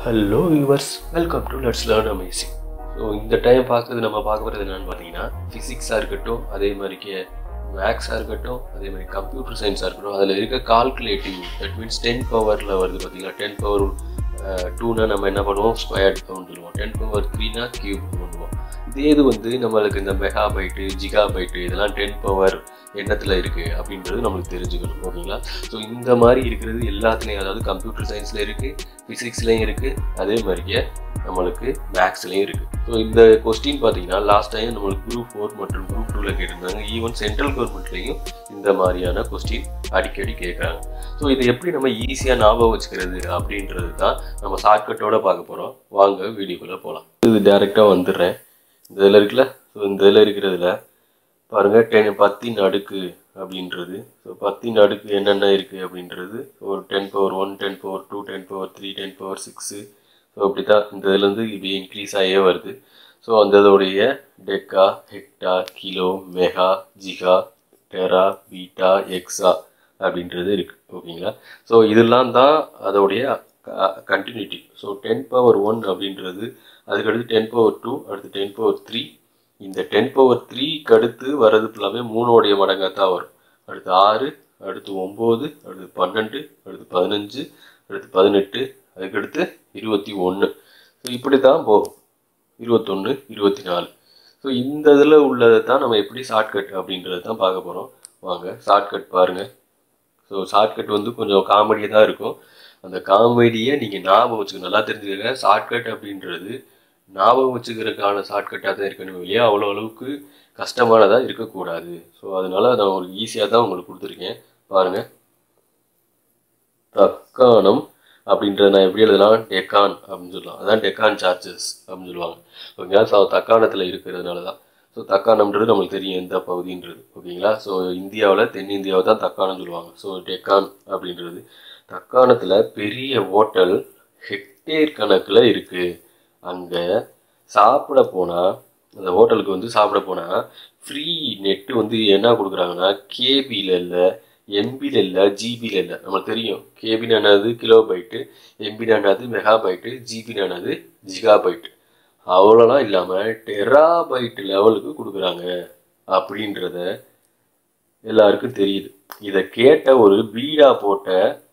hello viewers welcome to let's learn amazing so இந்த time பார்க்குறது நம்ம பார்க்க போகிறது என்னன்னு பார்த்தீங்கன்னா ஃபிசிக்ஸாக இருக்கட்டும் அதே மாதிரிக்கு மேக்ஸாக இருக்கட்டும் அதே மாதிரி கம்ப்யூட்டர் சயின்ஸாக இருக்கட்டும் அதில் இருக்க கால்குலேட்டிவ் தட் மீன்ஸ் டென் பவரில் வருது பார்த்தீங்களா டென் பவர் டூனா நம்ம என்ன பண்ணுவோம் ஸ்கொயர்ட் கொண்டு வருவோம் டென் பவர் த்ரீனா கியூப் கொண்டுவோம் இதே இது வந்து நம்மளுக்கு இந்த மெகா பைட்டு ஜிகா பைட்டு இதெல்லாம் டென் பவர் எண்ணத்தில் இருக்குது அப்படின்றது நம்மளுக்கு தெரிஞ்சுக்கணும் ஓகேங்களா ஸோ இந்த மாதிரி இருக்கிறது எல்லாத்துலேயும் அதாவது கம்ப்யூட்டர் சயின்ஸில் இருக்குது ஃபிசிக்ஸ்லேயும் இருக்குது அதே மாதிரியே நம்மளுக்கு மேக்ஸ்லேயும் இருக்குது ஸோ இந்த கொஸ்டின் பார்த்தீங்கன்னா லாஸ்ட் டைம் நம்மளுக்கு குரூப் ஃபோர் மற்றும் குரூப் டூவில் கேட்டிருந்தாங்க ஈவன் சென்ட்ரல் கவர்மெண்ட்லேயும் இந்த மாதிரியான கொஸ்டின் அடிக்கடி கேட்குறாங்க ஸோ இதை எப்படி நம்ம ஈஸியாக ஞாபகம் வச்சுக்கிறது அப்படின்றது தான் நம்ம ஷார்ட்கட்டோட பார்க்க போகிறோம் வாங்க வீடியோக்குள்ளே போகலாம் இது டேரெக்டாக வந்துடுறேன் இந்த இதில் இருக்குல்ல ஸோ இந்த இதில் இருக்கிறதுல பாருங்கள் டென் பத்தின் அடுக்கு அப்படின்றது ஸோ பத்தின் அடுக்கு என்னென்ன இருக்குது அப்படின்றது ஒரு ten power one ten power two ten power three ten power six so அப்படி தான் இந்த இதுலேருந்து இப்படி இன்க்ரீஸ் ஆகியே வருது ஸோ அந்த இதோடைய deca hecto kilo mega giga tera peta exa அப்படின்றது இருக்குது ஓகேங்களா ஸோ இதெல்லாம் தான் அதோடைய continuity so ten power one அப்படின்றது அதுக்கடுத்து டென் பவர் டூ அடுத்து டென் பவர் த்ரீ இந்த டென் பவர் த்ரீக்கு அடுத்து வர்றது ஃபுல்லாமே மூணோடைய மடங்காக தான் வரும் அடுத்து ஆறு அடுத்து ஒம்பது அடுத்து பன்னெண்டு அடுத்து பதினஞ்சு அடுத்து பதினெட்டு அதுக்கடுத்து இருபத்தி ஒன்று ஸோ இப்படி தான் போகும் இருபத்தொன்று இருபத்தி நாலு ஸோ இந்த இதில் உள்ளதை தான் நம்ம எப்படி ஷார்ட்கட் அப்படின்றத தான் பார்க்க போகிறோம் வாங்க ஷார்ட்கட் பாருங்கள் ஸோ ஷார்ட்கட் வந்து கொஞ்சம் காமெடியாக தான் இருக்கும் அந்த காமெடியை நீங்கள் ஞாபகம் வச்சுக்கணும் நல்லா தெரிஞ்சுக்கங்க ஷார்ட்கட் அப்படின்றது ஞாபகம் வச்சுக்கிறதுக்கான ஷார்ட்கட்டாக தான் இருக்கணும் இல்லையா அவ்வளோ அளவுக்கு கஷ்டமானதாக இருக்கக்கூடாது ஸோ அதனால் நான் உங்களுக்கு ஈஸியாக தான் உங்களுக்கு கொடுத்துருக்கேன் பாருங்கள் தக்கானம் அப்படின்றத நான் எப்படி எழுதலாம் டெக்கான் அப்படின்னு சொல்லலாம் அதான் டெக்கான் சார்ஜஸ் அப்படின்னு சொல்லுவாங்க ஓகேங்களா ஸோ தக்காணத்தில் இருக்கிறதுனால தான் ஸோ தக்காணம்ன்றது நம்மளுக்கு தெரியும் எந்த பகுதின்றது ஓகேங்களா ஸோ இந்தியாவில் தென்னிந்தியாவை தான் தக்காணம் சொல்லுவாங்க ஸோ டெக்கான் அப்படின்றது தக்காணத்தில் பெரிய ஹோட்டல் ஹெக்டேர் கணக்கில் இருக்குது அங்கே சாப்பிட போனால் அந்த ஹோட்டலுக்கு வந்து சாப்பிட போனால் ஃப்ரீ நெட்டு வந்து என்ன கொடுக்குறாங்கன்னா கேபியில் இல்லை எம்பியில் இல்லை ஜிபியில் இல்லை நம்மளுக்கு தெரியும் கேபின்னு என்னது கிலோ பைட்டு எம்பின்னு என்னது மெகா பைட்டு ஜிபின்னு என்னது ஜிகா பைட்டு அவ்வளோலாம் இல்லாமல் டெராபைட் லெவலுக்கு கொடுக்குறாங்க அப்படின்றத எல்லாருக்கும் தெரியுது இதை கேட்ட ஒரு பீடா போட்ட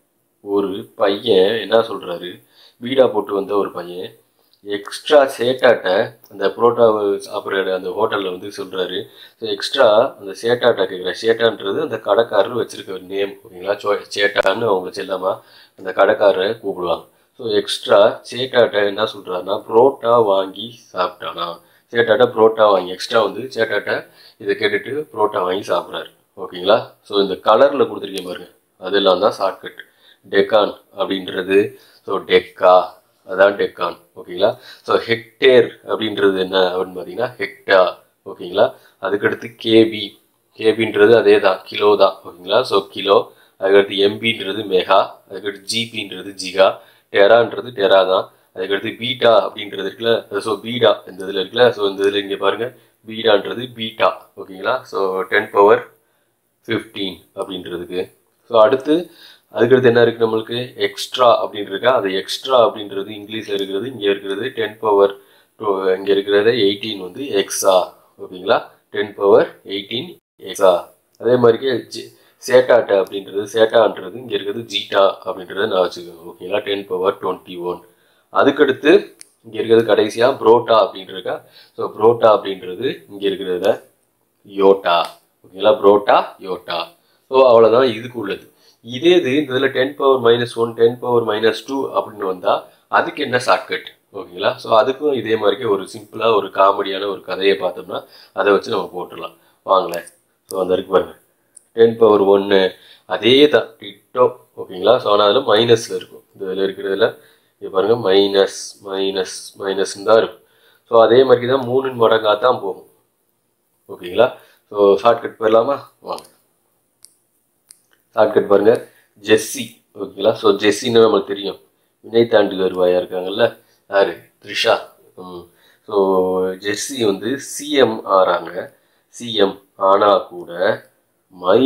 ஒரு பையன் என்ன சொல்கிறாரு பீடா போட்டு வந்த ஒரு பையன் எக்ஸ்ட்ரா சேட்டாட்ட அந்த புரோட்டாவை சாப்பிட்ற அந்த ஹோட்டலில் வந்து சொல்கிறாரு ஸோ எக்ஸ்ட்ரா அந்த சேட்டாட்ட கேட்குற சேட்டான்றது அந்த கடைக்காரர் வச்சுருக்க ஒரு நேம் ஓகேங்களா சோ சேட்டான்னு அவங்க செல்லாமல் அந்த கடைக்காரரை கூப்பிடுவாங்க ஸோ எக்ஸ்ட்ரா சேட்டாட்ட என்ன சொல்கிறாருன்னா புரோட்டா வாங்கி சாப்பிட்டானா சேட்டாட்ட புரோட்டா வாங்கி எக்ஸ்ட்ரா வந்து சேட்டாட்ட இதை கேட்டுட்டு புரோட்டா வாங்கி சாப்பிட்றாரு ஓகேங்களா ஸோ இந்த கலரில் கொடுத்துருக்கேன் பாருங்க அதெல்லாம் தான் ஷார்ட்கட் டெக்கான் அப்படின்றது ஸோ டெக்கா அதான் டெக்கான் ஓகேங்களா ஸோ ஹெக்டேர் அப்படின்றது என்ன அப்படின்னு பார்த்தீங்கன்னா ஹெக்டா ஓகேங்களா அதுக்கடுத்து கேபி கேபின்றது அதே தான் கிலோ தான் ஓகேங்களா ஸோ கிலோ அதுக்கடுத்து எம்பின்றது மெகா அதுக்கடுத்து ஜிபின்றது ஜிகா டெரான்றது டெரா தான் அதுக்கடுத்து பீட்டா அப்படின்றது இருக்குல்ல ஸோ பீடா இந்த இதில் இருக்குல்ல ஸோ இந்த இதில் இங்கே பாருங்கள் பீடான்றது பீட்டா ஓகேங்களா ஸோ டென் பவர் ஃபிஃப்டீன் அப்படின்றதுக்கு ஸோ அடுத்து அதுக்கடுத்து என்ன இருக்குது நம்மளுக்கு எக்ஸ்ட்ரா அப்படின்ட்டு அது எக்ஸ்ட்ரா அப்படின்றது இங்கிலீஷில் இருக்கிறது இங்கே இருக்கிறது டென் பவர் டூ இங்கே இருக்கிறது எயிட்டீன் வந்து எக்ஸா ஓகேங்களா டென் பவர் எயிட்டீன் எக்ஸா அதே மாதிரிக்கே ஜி சேட்டாட்ட அப்படின்றது சேட்டான்றது இங்கே இருக்கிறது ஜீட்டா அப்படின்றத நான் வச்சுக்கோங்க ஓகேங்களா டென் பவர் டுவெண்ட்டி ஒன் அதுக்கடுத்து இங்கே இருக்கிறது கடைசியாக புரோட்டா அப்படின்றக்கா ஸோ புரோட்டா அப்படின்றது இங்கே இருக்கிறதுல யோட்டா ஓகேங்களா புரோட்டா யோட்டா ஸோ அவ்வளோதான் இதுக்கு உள்ளது இதே இது இந்த இதில் ten power minus one ten power minus two அப்படின்னு வந்தால் அதுக்கு என்ன ஷார்ட்கட் ஓகேங்களா ஸோ அதுக்கும் இதே மாதிரிக்கே ஒரு சிம்பிளாக ஒரு காமெடியான ஒரு கதையை பார்த்தோம்னா அதை வச்சு நம்ம போட்டுடலாம் வாங்களேன் ஸோ அந்த இருக்கு பாருங்க டென் பவர் ஒன்று அதே தான் டிட்டோ ஓகேங்களா ஸோ ஆனால் அதில் மைனஸில் இருக்கும் இந்த இதில் இருக்கிறதுல இது பாருங்கள் மைனஸ் மைனஸ் மைனஸ்ன்னு தான் இருக்கும் ஸோ அதே மாதிரி தான் மூணு மடங்காக தான் போகும் ஓகேங்களா ஸோ ஷார்ட்கட் போயிடலாமா வாங்க ஷார்ட்கட் பாருங்கள் ஜெஸ்ஸி ஓகேங்களா ஸோ ஜெஸ்ஸின்னு நம்மளுக்கு தெரியும் வினை தாண்டி வருவாயா இருக்காங்கல்ல யாரு த்ரிஷா ம் ஸோ ஜெர்சி வந்து சிஎம் ஆறாங்க சிஎம் ஆனால் கூட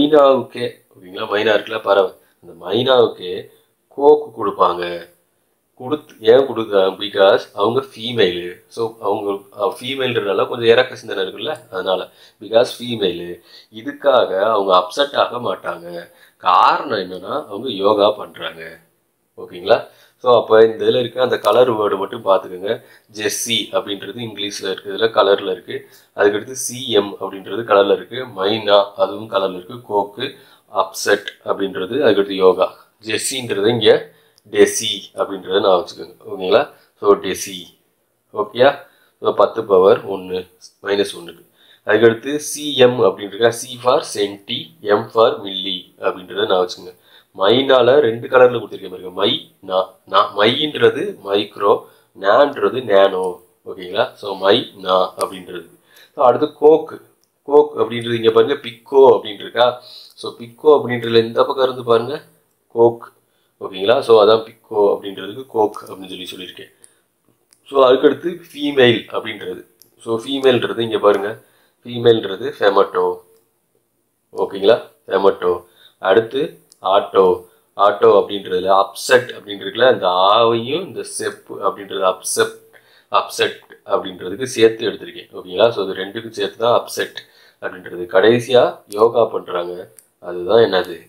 மைனாவுக்கே ஓகேங்களா மைனா இருக்குல்ல பறவை அந்த மைனாவுக்கே கோக்கு கொடுப்பாங்க கொடுத்து ஏன் கொடுக்குறாங்க பிகாஸ் அவங்க ஃபீமேலு ஸோ அவங்க ஃபீமேல்ன்றனால கொஞ்சம் இறக்க சிந்தனை இருக்குல்ல அதனால பிகாஸ் ஃபீமேலு இதுக்காக அவங்க அப்செட் ஆக மாட்டாங்க காரணம் என்னன்னா அவங்க யோகா பண்ணுறாங்க ஓகேங்களா ஸோ அப்போ இந்த இதில் இருக்க அந்த கலர் வேர்டு மட்டும் பார்த்துக்கோங்க ஜெஸ்ஸி அப்படின்றது இங்கிலீஷில் இருக்கிறதுல கலரில் இருக்குது அதுக்கடுத்து சிஎம் அப்படின்றது கலரில் இருக்குது மைனா அதுவும் கலரில் இருக்குது கோக்கு அப்செட் அப்படின்றது அதுக்கடுத்து யோகா ஜெஸ்ஸின்றது இங்கே டெசி அப்படின்றத நான் வச்சுக்கோங்க ஓகேங்களா ஸோ டெசி ஓகேயா ஸோ பத்து பவர் ஒன்று மைனஸ் ஒன்றுக்கு அதுக்கடுத்து சிஎம் அப்படின்றத C for centi M for milli அப்படின்றத நான் வச்சுக்கோங்க மைனால ரெண்டு கலரில் கொடுத்துருக்கேன் பாருங்க மை நா நான் மைன்றது மைக்ரோ நான்றது நேனோ ஓகேங்களா ஸோ மை நா அப்படின்றது ஸோ அடுத்து கோக்கு கோக் அப்படின்றது இங்கே பாருங்க பிக்கோ அப்படின்னு இருக்கா ஸோ பிக்கோ அப்படின்றதுல இந்த பக்கம் இருந்து பாருங்க கோக் ஓகேங்களா ஸோ அதான் பிக்கோ அப்படின்றதுக்கு கோக் அப்படின்னு சொல்லி சொல்லியிருக்கேன் ஸோ அதுக்கடுத்து ஃபீமேல் அப்படின்றது ஸோ ஃபீமேல்ன்றது இங்கே பாருங்க ஃபீமேல்ன்றது ஃபெமட்டோ ஓகேங்களா ஃபெமட்டோ அடுத்து ஆட்டோ ஆட்டோ அப்படின்றதுல அப்செட் அப்படின்றதுல இந்த ஆவையும் இந்த செப் அப்படின்றது அப்செட் அப்செட் அப்படின்றதுக்கு சேர்த்து எடுத்திருக்கேன் ஓகேங்களா ஸோ இது ரெண்டுக்கும் சேர்த்து தான் அப்செட் அப்படின்றது கடைசியாக யோகா பண்ணுறாங்க அதுதான் என்னது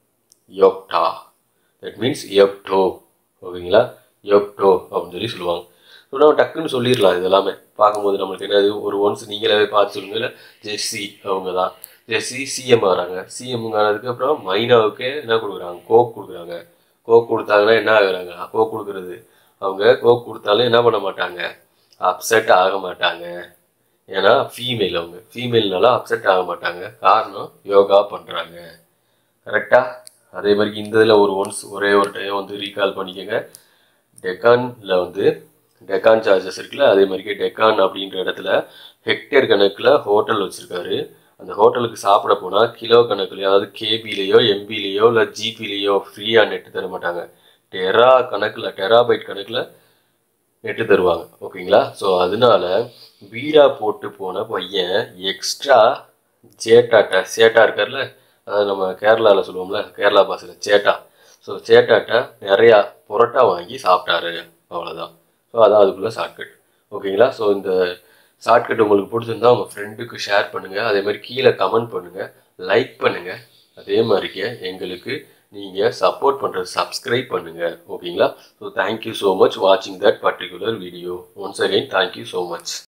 யோக்டா தட் மீன்ஸ் யோக்டோ ஓகேங்களா யோக்டோ அப்படின்னு சொல்லி சொல்லுவாங்க ஸோ நம்ம டக்குன்னு சொல்லிடலாம் இது எல்லாமே பார்க்கும்போது நம்மளுக்கு என்னது ஒரு ஒன்ஸ் நீங்களே பார்த்து சொல்லுங்க இல்லை ஜெர்சி அவங்க தான் ஜெர்சி சிஎம் ஆகிறாங்க சிஎம் ஆனதுக்கு அப்புறம் மைனாவுக்கு என்ன கொடுக்குறாங்க கோக் கொடுக்குறாங்க கோக் கொடுத்தாங்கன்னா என்ன ஆகுறாங்க கோக் கொடுக்குறது அவங்க கோக் கொடுத்தாலும் என்ன பண்ண மாட்டாங்க அப்செட் ஆக மாட்டாங்க ஏன்னா ஃபீமேல் அவங்க ஃபீமேல்னால அப்செட் ஆக மாட்டாங்க காரணம் யோகா பண்ணுறாங்க கரெக்டாக அதே மாதிரி இந்த இதில் ஒரு ஒன்ஸ் ஒரே ஒரு டைம் வந்து ரீகால் பண்ணிக்கோங்க டெக்கானில் வந்து டெக்கான் சார்ஜஸ் இருக்குல்ல அதே மாதிரி டெக்கான் அப்படின்ற இடத்துல ஹெக்டேர் கணக்கில் ஹோட்டல் வச்சுருக்காரு அந்த ஹோட்டலுக்கு சாப்பிட போனால் கிலோ கணக்குலையோ அதாவது கேபிலேயோ எம்பிலேயோ இல்லை ஜிபிலேயோ ஃப்ரீயாக நெட்டு தர மாட்டாங்க டெரா கணக்கில் டெராபைட் கணக்கில் நெட்டு தருவாங்க ஓகேங்களா ஸோ அதனால பீடா போட்டு போன பையன் எக்ஸ்ட்ரா சேட்டாட்ட சேட்டா இருக்கார்ல அதாவது நம்ம கேரளாவில் சொல்லுவோம்ல கேரளா பாஷையில் சேட்டா ஸோ சேட்டாட்ட நிறையா புரோட்டா வாங்கி சாப்பிட்டாரு அவ்வளோதான் ஸோ அதான் அதுக்குள்ளே ஷார்ட்கட் ஓகேங்களா ஸோ இந்த ஷார்ட்கட் உங்களுக்கு பிடிச்சிருந்தா உங்கள் ஃப்ரெண்டுக்கு ஷேர் பண்ணுங்கள் அதே மாதிரி கீழே கமெண்ட் பண்ணுங்கள் லைக் பண்ணுங்கள் அதே மாதிரிக்க எங்களுக்கு நீங்கள் சப்போர்ட் பண்ணுறது சப்ஸ்கிரைப் பண்ணுங்கள் ஓகேங்களா ஸோ தேங்க்யூ ஸோ மச் வாட்சிங் that particular video once again thank you so much